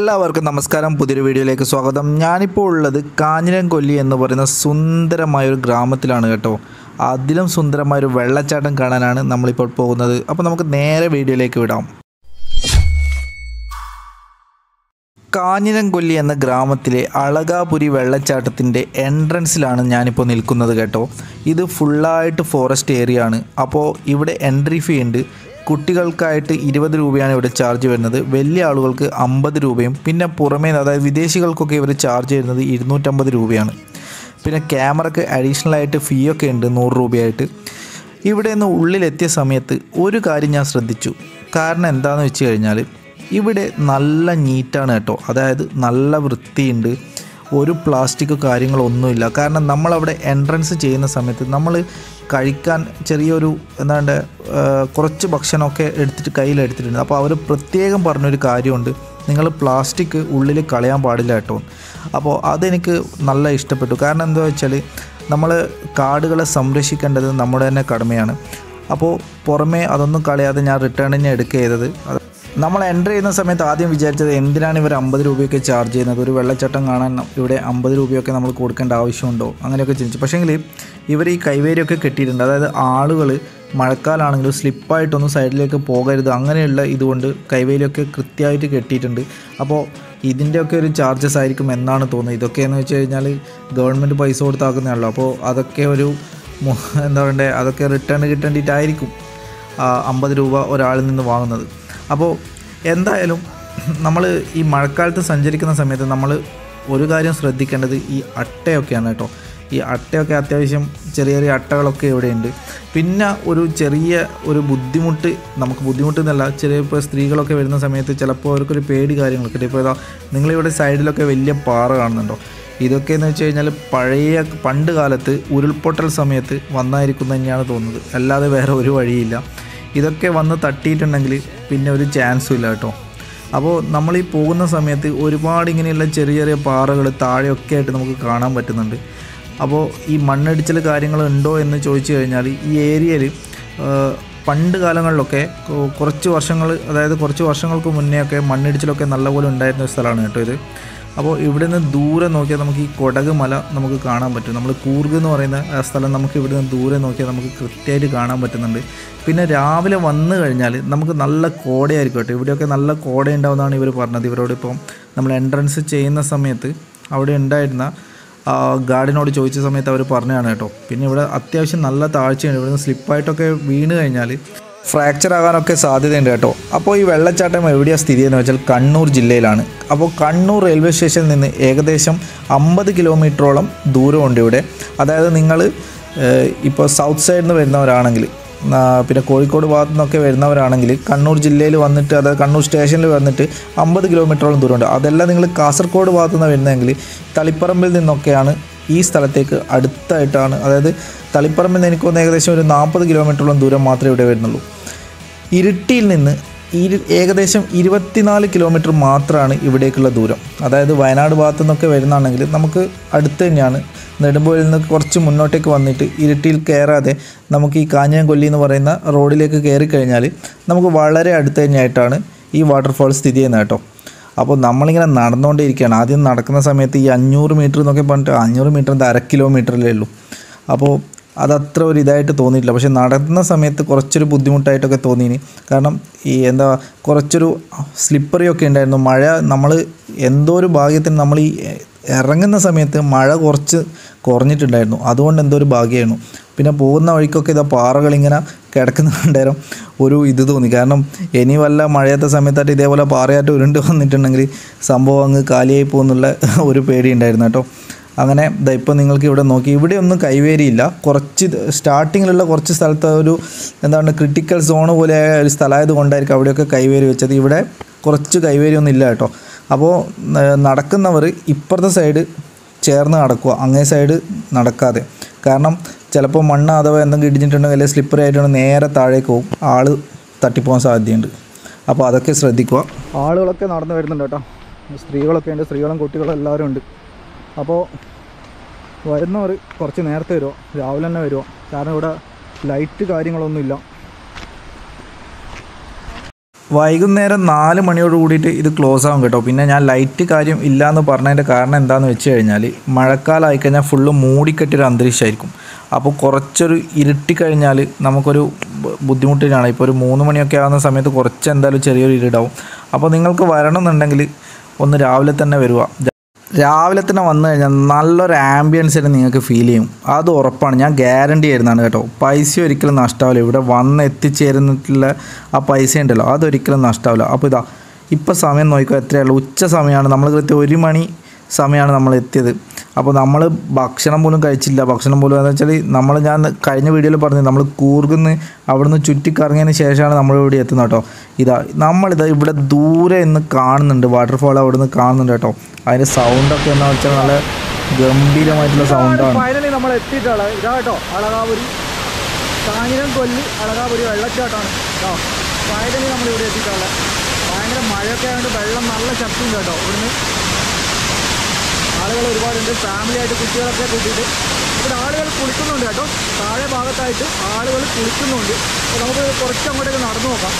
എല്ലാവർക്കും നമസ്കാരം പുതിയൊരു വീഡിയോയിലേക്ക് സ്വാഗതം ഞാനിപ്പോൾ ഉള്ളത് കാഞ്ഞിരംകൊല്ലി എന്ന് പറയുന്ന സുന്ദരമായ ഒരു ഗ്രാമത്തിലാണ് കേട്ടോ അതിലും സുന്ദരമായ ഒരു വെള്ളച്ചാട്ടം കാണാനാണ് നമ്മളിപ്പോൾ പോകുന്നത് അപ്പോൾ നമുക്ക് നേരെ വീഡിയോയിലേക്ക് വിടാം കാഞ്ഞിരംകൊല്ലി എന്ന ഗ്രാമത്തിലെ അളകാപുരി വെള്ളച്ചാട്ടത്തിൻ്റെ എൻട്രൻസിലാണ് ഞാനിപ്പോൾ നിൽക്കുന്നത് കേട്ടോ ഇത് ഫുള്ളായിട്ട് ഫോറസ്റ്റ് ഏരിയ ആണ് അപ്പോൾ ഇവിടെ എൻട്രി ഫീ ഉണ്ട് കുട്ടികൾക്കായിട്ട് ഇരുപത് രൂപയാണ് ഇവിടെ ചാർജ് വരുന്നത് വലിയ ആളുകൾക്ക് അമ്പത് രൂപയും പിന്നെ പുറമേ അതായത് വിദേശികൾക്കൊക്കെ ഇവർ ചാർജ് ചെയ്യുന്നത് ഇരുന്നൂറ്റമ്പത് രൂപയാണ് പിന്നെ ക്യാമറക്ക് അഡീഷണൽ ആയിട്ട് ഫീ ഒക്കെ ഉണ്ട് നൂറ് രൂപയായിട്ട് ഇവിടെ നിന്ന് ഉള്ളിലെത്തിയ സമയത്ത് ഒരു കാര്യം ഞാൻ ശ്രദ്ധിച്ചു കാരണം എന്താണെന്ന് വെച്ച് കഴിഞ്ഞാൽ ഇവിടെ നല്ല നീറ്റാണ് കേട്ടോ അതായത് നല്ല വൃത്തിയുണ്ട് ഒരു പ്ലാസ്റ്റിക് കാര്യങ്ങളൊന്നുമില്ല കാരണം നമ്മളവിടെ എൻട്രൻസ് ചെയ്യുന്ന സമയത്ത് നമ്മൾ കഴിക്കാൻ ചെറിയൊരു എന്താണ്ട് ആ, കുറച്ച് ഭക്ഷണമൊക്കെ എടുത്തിട്ട് കയ്യിലെടുത്തിട്ടുണ്ട് അപ്പോൾ അവർ പ്രത്യേകം പറഞ്ഞൊരു കാര്യമുണ്ട് നിങ്ങൾ പ്ലാസ്റ്റിക് ഉള്ളിൽ കളയാൻ പാടില്ല കേട്ടോ അപ്പോൾ അതെനിക്ക് നല്ല ഇഷ്ടപ്പെട്ടു കാരണം എന്താ വെച്ചാൽ നമ്മൾ കാടുകളെ സംരക്ഷിക്കേണ്ടത് നമ്മുടെ തന്നെ കടമയാണ് അപ്പോൾ പുറമേ അതൊന്നും കളയാതെ ഞാൻ റിട്ടേൺ തന്നെ എടുക്കുക ചെയ്തത് അത് നമ്മൾ എൻ്റർ ചെയ്യുന്ന സമയത്ത് ആദ്യം വിചാരിച്ചത് എന്തിനാണ് ഇവർ അമ്പത് രൂപയൊക്കെ ചാർജ് ചെയ്യുന്നത് ഒരു വെള്ളച്ചാട്ടം കാണാൻ ഇവിടെ അമ്പത് രൂപയൊക്കെ നമ്മൾ കൊടുക്കേണ്ട ആവശ്യമുണ്ടോ അങ്ങനെയൊക്കെ ചിന്തിച്ചു പക്ഷേങ്കിൽ ഇവർ ഈ കൈവേരിയൊക്കെ കെട്ടിയിട്ടുണ്ട് അതായത് ആളുകൾ മഴക്കാലാണെങ്കിലും സ്ലിപ്പായിട്ടൊന്നും സൈഡിലേക്ക് പോകരുത് അങ്ങനെയുള്ള ഇതുകൊണ്ട് കൈവേലിയൊക്കെ കൃത്യമായിട്ട് കെട്ടിയിട്ടുണ്ട് അപ്പോൾ ഇതിൻ്റെയൊക്കെ ഒരു ചാർജസ് ആയിരിക്കും എന്നാണ് തോന്നുന്നത് ഇതൊക്കെയെന്ന് വെച്ച് കഴിഞ്ഞാൽ ഗവൺമെൻറ് പൈസ കൊടുത്താക്കുന്നതാണല്ലോ അപ്പോൾ അതൊക്കെ ഒരു മു- എന്താ പറയണ്ടേ അതൊക്കെ റിട്ടേൺ കിട്ടേണ്ടിയിട്ടായിരിക്കും ആ, അമ്പത് രൂപ ഒരാളിൽ നിന്ന് വാങ്ങുന്നത് അപ്പോൾ എന്തായാലും നമ്മൾ ഈ മഴക്കാലത്ത് സഞ്ചരിക്കുന്ന സമയത്ത് നമ്മൾ ഒരു കാര്യം ശ്രദ്ധിക്കേണ്ടത് ഈ അട്ടയൊക്കെയാണ് കേട്ടോ ഈ അട്ടയൊക്കെ അത്യാവശ്യം ചെറിയ ചെറിയ അട്ടകളൊക്കെ ഇവിടെയുണ്ട് പിന്നെ ഒരു ചെറിയ ഒരു ബുദ്ധിമുട്ട് നമുക്ക് ബുദ്ധിമുട്ട് എന്നല്ല ചെറിയ ഇപ്പോൾ സ്ത്രീകളൊക്കെ വരുന്ന സമയത്ത് ചിലപ്പോൾ അവർക്കൊരു പേടി കാര്യങ്ങളൊക്കെ ഉണ്ട് ഇപ്പോൾ ഇതാ നിങ്ങളിവിടെ സൈഡിലൊക്കെ വലിയ പാറ കാണുന്നുണ്ടോ ഇതൊക്കെ എന്ന് വെച്ച് കഴിഞ്ഞാൽ പഴയ പണ്ട് കാലത്ത് ഉരുൾപൊട്ടൽ സമയത്ത് വന്നായിരിക്കും തന്നെയാണ് തോന്നുന്നത് അല്ലാതെ വേറെ ഒരു വഴിയില്ല ഇതൊക്കെ വന്ന് തട്ടിയിട്ടുണ്ടെങ്കിൽ പിന്നെ ഒരു ചാൻസും ഇല്ല കേട്ടോ അപ്പോൾ നമ്മൾ ഈ പോകുന്ന സമയത്ത് ഒരുപാട് ഇങ്ങനെയുള്ള ചെറിയ ചെറിയ പാറകൾ താഴെയൊക്കെ ആയിട്ട് നമുക്ക് കാണാൻ പറ്റുന്നുണ്ട് അപ്പോൾ ഈ മണ്ണടിച്ചിൽ കാര്യങ്ങൾ ഉണ്ടോ എന്ന് ചോദിച്ചു കഴിഞ്ഞാൽ ഈ ഏരിയയിൽ പണ്ട് കാലങ്ങളിലൊക്കെ കൊ- കുറച്ച് വർഷങ്ങൾ അതായത് കുറച്ച് വർഷങ്ങൾക്ക് മുന്നേ ഒക്കെ മണ്ണിടിച്ചിലൊക്കെ നല്ലപോലെ ഉണ്ടായിരുന്ന ഒരു സ്ഥലമാണ് കേട്ടോ ഇത് അപ്പോൾ ഇവിടെ നിന്ന് ദൂരെ നോക്കിയാൽ നമുക്ക് ഈ കൊടക് മല നമുക്ക് കാണാൻ പറ്റും നമ്മൾ കൂർഗ് എന്ന് പറയുന്ന ആ സ്ഥലം നമുക്ക് ഇവിടെ നിന്ന് ദൂരെ നോക്കിയാൽ നമുക്ക് കൃത്യമായിട്ട് കാണാൻ പറ്റുന്നുണ്ട് പിന്നെ രാവിലെ വന്നു കഴിഞ്ഞാൽ നമുക്ക് നല്ല കോടയായിരിക്കും കേട്ടോ ഇവിടെയൊക്കെ നല്ല കോട ഉണ്ടാവുന്നതാണ് ഇവർ പറഞ്ഞത് ഇവരോട് ഇപ്പം നമ്മൾ എൻട്രൻസ് ചെയ്യുന്ന സമയത്ത് അവിടെ ഉണ്ടായിരുന്ന ആ, ഗാർഡിനോട് ചോദിച്ച സമയത്ത് അവർ പറഞ്ഞതാണ് കേട്ടോ പിന്നെ ഇവിടെ അത്യാവശ്യം നല്ല താഴ്ചയാണ് ഇവിടുന്ന് സ്ലിപ്പായിട്ടൊക്കെ വീണ് കഴിഞ്ഞാൽ ഫ്രാക്ചർ ആകാനൊക്കെ സാധ്യതയുണ്ട് കേട്ടോ അപ്പോൾ ഈ വെള്ളച്ചാട്ടം എവിടെയാണ് സ്ഥിതി എന്ന് വെച്ചാൽ കണ്ണൂർ ജില്ലയിലാണ് അപ്പോൾ കണ്ണൂർ റെയിൽവേ സ്റ്റേഷനിൽ നിന്ന് ഏകദേശം അമ്പത് കിലോമീറ്ററോളം ദൂരമുണ്ട് ഇവിടെ അതായത് നിങ്ങൾ ഇപ്പോൾ സൗത്ത് സൈഡിൽ നിന്ന് വരുന്നവരാണെങ്കിൽ ആ, പിന്നെ കോഴിക്കോട് ഭാഗത്തു നിന്നൊക്കെ വരുന്നവരാണെങ്കിൽ കണ്ണൂർ ജില്ലയിൽ വന്നിട്ട് അതായത് കണ്ണൂർ സ്റ്റേഷനിൽ വന്നിട്ട് അമ്പത് കിലോമീറ്ററോളം ദൂരമുണ്ട് അതല്ല നിങ്ങൾ കാസർഗോഡ് ഭാഗത്തു നിന്ന് വരുന്നതെങ്കിൽ തളിപ്പറമ്പിൽ നിന്നൊക്കെയാണ് ഈ സ്ഥലത്തേക്ക് അടുത്തായിട്ടാണ് അതായത് തളിപ്പറമ്പിൽ നിന്ന് എനിക്ക് തോന്നുന്നു ഏകദേശം ഒരു നാൽപ്പത് കിലോമീറ്ററോളം ദൂരം മാത്രമേ ഇവിടെ വരുന്നുള്ളൂ ഇരിട്ടിയിൽ നിന്ന് ഇരു ഏകദേശം ഇരുപത്തിനാല് കിലോമീറ്റർ മാത്രമാണ് ഇവിടേക്കുള്ള ദൂരം അതായത് വയനാട് ഭാഗത്തു നിന്നൊക്കെ വരുന്നതാണെങ്കിൽ നമുക്ക് അടുത്ത് തന്നെയാണ് നെടുമ്പോയിൽ നിന്ന് കുറച്ച് മുന്നോട്ടേക്ക് വന്നിട്ട് ഇരിട്ടിയിൽ കയറാതെ നമുക്ക് ഈ കാഞ്ഞിരംകൊല്ലി എന്ന് പറയുന്ന റോഡിലേക്ക് കയറി കഴിഞ്ഞാൽ നമുക്ക് വളരെ അടുത്ത് തന്നെയായിട്ടാണ് ഈ വാട്ടർഫാൾ സ്ഥിതി ചെയ്യുന്നത് കേട്ടോ അപ്പോൾ നമ്മളിങ്ങനെ നടന്നുകൊണ്ടേയിരിക്കുകയാണ് ആദ്യം നടക്കുന്ന സമയത്ത് ഈ അഞ്ഞൂറ് മീറ്റർ എന്നൊക്കെ പറഞ്ഞിട്ട് അഞ്ഞൂറ് മീറ്റർ എന്താ അര കിലോമീറ്ററിലേ ഉള്ളൂ അപ്പോൾ അതത്ര ഒരു ഇതായിട്ട് തോന്നിയിട്ടില്ല പക്ഷെ നടന്ന സമയത്ത് കുറച്ചൊരു ബുദ്ധിമുട്ടായിട്ടൊക്കെ തോന്നിയിനി കാരണം ഈ എന്താ കുറച്ചൊരു സ്ലിപ്പറി ഒക്കെ ഉണ്ടായിരുന്നു മഴ നമ്മൾ എന്തോ ഒരു ഭാഗ്യത്തിന് നമ്മൾ ഈ ഇറങ്ങുന്ന സമയത്ത് മഴ കുറച്ച് കുറഞ്ഞിട്ടുണ്ടായിരുന്നു അതുകൊണ്ട് എന്തോ ഒരു ഭാഗ്യമായിരുന്നു പിന്നെ പോകുന്ന വഴിക്കൊക്കെ ഇതാ പാറകളിങ്ങനെ കിടക്കുന്നുണ്ടായിരുന്നു ഒരു ഇത് തോന്നി കാരണം ഇനി വല്ല മഴയത്തെ സമയത്തായിട്ട് ഇതേപോലെ പാറയായിട്ട് ഉരുണ്ട് വന്നിട്ടുണ്ടെങ്കിൽ സംഭവം അങ്ങ് കാലിയായി പോകുന്നുള്ള ഒരു പേടി ഉണ്ടായിരുന്നു കേട്ടോ അങ്ങനെ ദാ ഇപ്പോൾ നിങ്ങൾക്ക് ഇവിടെ നോക്കി ഇവിടെ ഒന്നും കൈവേരിയില്ല കുറച്ച് സ്റ്റാർട്ടിങ്ങിലുള്ള കുറച്ച് സ്ഥലത്ത് ഒരു എന്താണ് ക്രിട്ടിക്കൽ സോൺ പോലെ ഒരു സ്ഥലമായത് കൊണ്ടായിരിക്കും അവിടെയൊക്കെ കൈവേരി വെച്ചത് ഇവിടെ കുറച്ച് കൈവേരി ഒന്നും ഇല്ല കേട്ടോ അപ്പോൾ ഏർ, നടക്കുന്നവർ ഇപ്പുറത്തെ സൈഡ് ചേർന്ന് നടക്കുക അങ്ങേ സൈഡ് നടക്കാതെ കാരണം ചിലപ്പോൾ മണ്ണ് അഥവാ എന്തെങ്കിലും ഇടിഞ്ഞിട്ടുണ്ടെങ്കിൽ അല്ലെങ്കിൽ സ്ലിപ്പറി ആയിട്ടുണ്ടെങ്കിൽ നേരെ താഴേക്ക് പോകും ആൾ തട്ടിപ്പോകാൻ സാധ്യതയുണ്ട് അപ്പോൾ അതൊക്കെ ശ്രദ്ധിക്കുക ആളുകളൊക്കെ നടന്നു വരുന്നുണ്ട് കേട്ടോ സ്ത്രീകളൊക്കെ ഉണ്ട് സ്ത്രീകളും കുട്ടികളും എല്ലാവരും ഉണ്ട് അപ്പോൾ വരുന്നവർ കുറച്ച് നേരത്തെ വരുമോ രാവിലെ തന്നെ വരുമോ കാരണം ഇവിടെ ലൈറ്റ് കാര്യങ്ങളൊന്നുമില്ല വൈകുന്നേരം നാല് മണിയോട് കൂടിയിട്ട് ഇത് ക്ലോസ് ആകും കേട്ടോ പിന്നെ ഞാൻ ലൈറ്റ് കാര്യം ഇല്ല എന്ന് പറഞ്ഞതിൻ്റെ കാരണം എന്താണെന്ന് വെച്ച് കഴിഞ്ഞാൽ മഴക്കാലം ആയിക്കഴിഞ്ഞാൽ ഫുള്ള് മൂടിക്കെട്ടിയൊരു അന്തരീക്ഷമായിരിക്കും അപ്പോൾ കുറച്ചൊരു ഇരുട്ടി കഴിഞ്ഞാൽ നമുക്കൊരു ബ- ബുദ്ധിമുട്ടിനാണ് ഇപ്പോൾ ഒരു മൂന്ന് മണിയൊക്കെ ആകുന്ന സമയത്ത് കുറച്ച് എന്തായാലും ചെറിയൊരു ഇരുടാവും അപ്പോൾ നിങ്ങൾക്ക് വരണമെന്നുണ്ടെങ്കിൽ ഒന്ന് രാവിലെ തന്നെ വരിക രാവിലെ തന്നെ വന്നു കഴിഞ്ഞാൽ നല്ലൊരു ആംബിയൻസ് തന്നെ നിങ്ങൾക്ക് ഫീൽ ചെയ്യും അത് ഉറപ്പാണ് ഞാൻ ഗ്യാരണ്ടി ആയിരുന്നാണ് കേട്ടോ പൈസ ഒരിക്കലും നഷ്ടാവില്ല ഇവിടെ വന്ന് എത്തിച്ചേരുന്നിട്ടുള്ള ആ പൈസ ഉണ്ടല്ലോ അതൊരിക്കലും നഷ്ടാവില്ല അപ്പോൾ ഇതാ ഇപ്പോൾ സമയം നോക്കിക്കോ എത്രയുള്ളൂ ഉച്ച സമയമാണ് നമ്മൾ കൃത്യം ഒരു മണി സമയമാണ് നമ്മൾ എത്തിയത് അപ്പോൾ നമ്മൾ ഭക്ഷണം പോലും കഴിച്ചില്ല ഭക്ഷണം പോലും എന്ന് വെച്ചാൽ നമ്മൾ ഞാൻ കഴിഞ്ഞ വീഡിയോയിൽ പറഞ്ഞു നമ്മൾ കൂർഗുന്ന് അവിടുന്ന് ചുറ്റിക്കറങ്ങിയതിന് ശേഷമാണ് നമ്മൾ ഇവിടെ എത്തുന്നത് കേട്ടോ ഇതാ നമ്മളിതാ ഇവിടെ ദൂരെ ഇന്ന് കാണുന്നുണ്ട് വാട്ടർഫാൾ അവിടെ നിന്ന് കാണുന്നുണ്ട് കേട്ടോ അതിൻ്റെ സൗണ്ടൊക്കെ എന്ന് വെച്ചാൽ നല്ല ഗംഭീരമായിട്ടുള്ള സൗണ്ടാണ് ഫൈനലി നമ്മൾ എത്തിയിട്ടുള്ളത് ഇതാ കേട്ടോ അളകാപുരി കാഞ്ഞിരം കൊല്ലി അളകാപുരി വെള്ളച്ചാട്ടമാണ് കേട്ടോ ഫൈനലി നമ്മൾ ഇവിടെ എത്തിയിട്ടുള്ളത് ഭയങ്കര മഴയൊക്കെ ആയതുകൊണ്ട് വെള്ളം നല്ല ശക്തിയുണ്ട് കേട്ടോ ഇവിടുന്ന് ആളുകൾ ഒരുപാടുണ്ട് ഫാമിലി ആയിട്ട് കുട്ടികളൊക്കെ കൂട്ടിയിട്ട് ഇവിടെ ആളുകൾ കുളിക്കുന്നുണ്ട് കേട്ടോ താഴെ ഭാഗത്തായിട്ട് ആളുകൾ കുളിക്കുന്നുണ്ട് അപ്പോൾ നമുക്ക് കുറച്ച് അങ്ങോട്ടേക്ക് നടന്നു നോക്കാം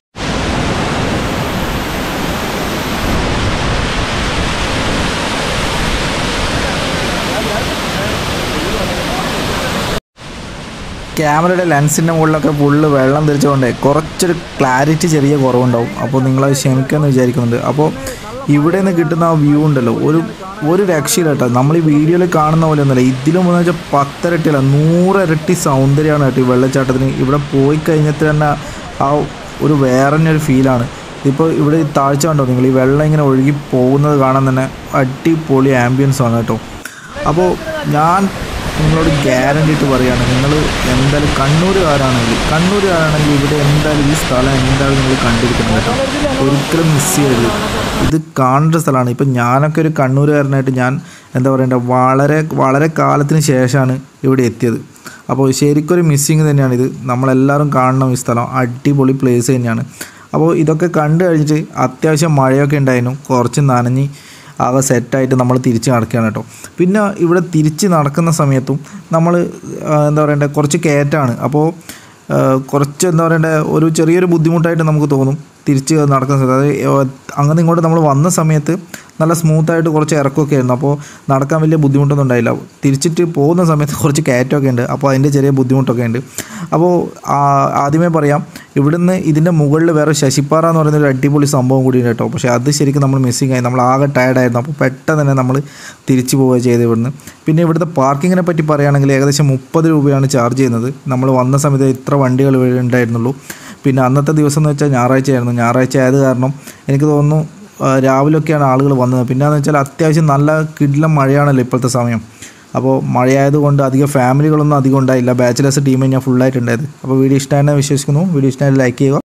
ക്യാമറയുടെ ലെൻസിൻ്റെ മുകളിലൊക്കെ ഫുള്ള് വെള്ളം തെറിച്ചുകൊണ്ട് കുറച്ചൊരു ക്ലാരിറ്റി ചെറിയ കുറവുണ്ടാവും അപ്പോൾ നിങ്ങളത് ക്ഷമിക്കുമെന്ന് വിചാരിക്കുന്നുണ്ട് അപ്പോൾ ഇവിടെ നിന്ന് കിട്ടുന്ന ആ വ്യൂ ഉണ്ടല്ലോ ഒരു ഒരു രക്ഷയില്ല കേട്ടോ നമ്മൾ ഈ വീഡിയോയിൽ കാണുന്ന പോലെ ഒന്നുമല്ല ഇതിലും എന്ന് വെച്ചാൽ പത്തിരട്ടിയല്ല നൂറിരട്ടി സൗന്ദര്യമാണ് കേട്ടോ ഈ വെള്ളച്ചാട്ടത്തിന് ഇവിടെ പോയി കഴിഞ്ഞിട്ട് തന്നെ ആ ഒരു വേറെ തന്നെ ഒരു ഫീലാണ് ഇപ്പോൾ ഇവിടെ ഈ താഴ്ച കണ്ടോ നിങ്ങൾ ഈ വെള്ളം ഇങ്ങനെ ഒഴുകി പോകുന്നത് കാണാൻ തന്നെ അടിപൊളി ആംബിയൻസ് ആണ് കേട്ടോ അപ്പോൾ ഞാൻ നിങ്ങളോട് ഗ്യാരണ്ടി ഇട്ട് പറയുകയാണ് നിങ്ങൾ എന്തായാലും കണ്ണൂരുകാരാണെങ്കിൽ കണ്ണൂരുകാരാണെങ്കിൽ ഇവിടെ എന്തായാലും ഈ സ്ഥലം എന്തായാലും നിങ്ങൾ കണ്ടിരിക്കണം കേട്ടോ ഒരിക്കലും മിസ് ചെയ്യരുത് ഇത് കാണേണ്ട സ്ഥലമാണ് ഇപ്പം ഞാനൊക്കെ ഒരു കണ്ണൂരുകാരനായിട്ട് ഞാൻ എന്താ പറയണ്ട വളരെ വളരെ കാലത്തിന് ശേഷമാണ് ഇവിടെ എത്തിയത് അപ്പോൾ ശരിക്കൊരു മിസ്സിങ് തന്നെയാണ് ഇത് നമ്മളെല്ലാവരും കാണണം ഈ സ്ഥലം അടിപൊളി പ്ലേസ് തന്നെയാണ് അപ്പോൾ ഇതൊക്കെ കണ്ടു കഴിഞ്ഞിട്ട് അത്യാവശ്യം മഴയൊക്കെ ഉണ്ടായിരുന്നു കുറച്ച് നനഞ്ഞ് ആകെ സെറ്റായിട്ട് നമ്മൾ തിരിച്ച് നടക്കുകയാണ് കേട്ടോ പിന്നെ ഇവിടെ തിരിച്ച് നടക്കുന്ന സമയത്തും നമ്മൾ എന്താ പറയണ്ടേ കുറച്ച് കയറ്റാണ് അപ്പോൾ ആ, കുറച്ച് എന്താ പറയണ്ടേ ഒരു ചെറിയൊരു ബുദ്ധിമുട്ടായിട്ട് നമുക്ക് തോന്നും തിരിച്ച് നടക്കുന്ന സമയത്ത് അതായത് ഏ, അങ്ങനെ ഇങ്ങോട്ട് നമ്മൾ വന്ന സമയത്ത് നല്ല സ്മൂത്തായിട്ട് കുറച്ച് ഇറക്കമൊക്കെ ആയിരുന്നു അപ്പോൾ നടക്കാൻ വലിയ ബുദ്ധിമുട്ടൊന്നും ഉണ്ടായില്ല തിരിച്ചിട്ട് പോകുന്ന സമയത്ത് കുറച്ച് കയറ്റമൊക്കെ ഉണ്ട് അപ്പോൾ അതിൻ്റെ ചെറിയ ബുദ്ധിമുട്ടൊക്കെ ഉണ്ട് അപ്പോൾ ആ, ആദ്യമേ പറയാം ഇവിടുന്ന് ഇതിൻ്റെ മുകളിൽ വേറെ ശശിപ്പാറ എന്ന് പറയുന്ന ഒരു അടിപൊളി സംഭവം കൂടി ഉണ്ട് കേട്ടോ പക്ഷേ അത് ശരിക്കും നമ്മൾ മിസ്സിങ് ആയി നമ്മൾ ആകെ ടയർഡായിരുന്നു അപ്പോൾ പെട്ടെന്ന് തന്നെ നമ്മൾ തിരിച്ചു പോവുക ചെയ്ത് ഇവിടുന്ന് പിന്നെ ഇവിടുത്തെ പാർക്കിങ്ങിനെ പറ്റി പറയുകയാണെങ്കിൽ ഏകദേശം മുപ്പത് രൂപയാണ് ചാർജ് ചെയ്യുന്നത് നമ്മൾ വന്ന സമയത്ത് ഇത്ര വണ്ടികൾ ഇവിടെ ഉണ്ടായിരുന്നുള്ളൂ പിന്നെ അന്നത്തെ ദിവസം എന്ന് വെച്ചാൽ ഞായറാഴ്ചയായിരുന്നു ഞായറാഴ്ച ആയത് കാരണം എനിക്ക് തോന്നുന്നു ആ, രാവിലെയൊക്കെയാണ് ആളുകൾ വന്നത് പിന്നെ എന്ന് വെച്ചാൽ അത്യാവശ്യം നല്ല കിടിലം മഴയാണല്ലോ ഇപ്പോഴത്തെ സമയം അപ്പോൾ മഴയായതുകൊണ്ട് അധികം ഫാമിലികളൊന്നും അധികം ഉണ്ടായില്ല ബാച്ചിലേഴ്സ് ടീം ഞാൻ ഫുള്ളായിട്ടുണ്ടായത് അപ്പോൾ വീഡിയോ ഇഷ്ടമായെന്ന് വിശ്വസിക്കുന്നു വീഡിയോ ഇഷ്ടമായി ലൈക്ക് ചെയ്യുക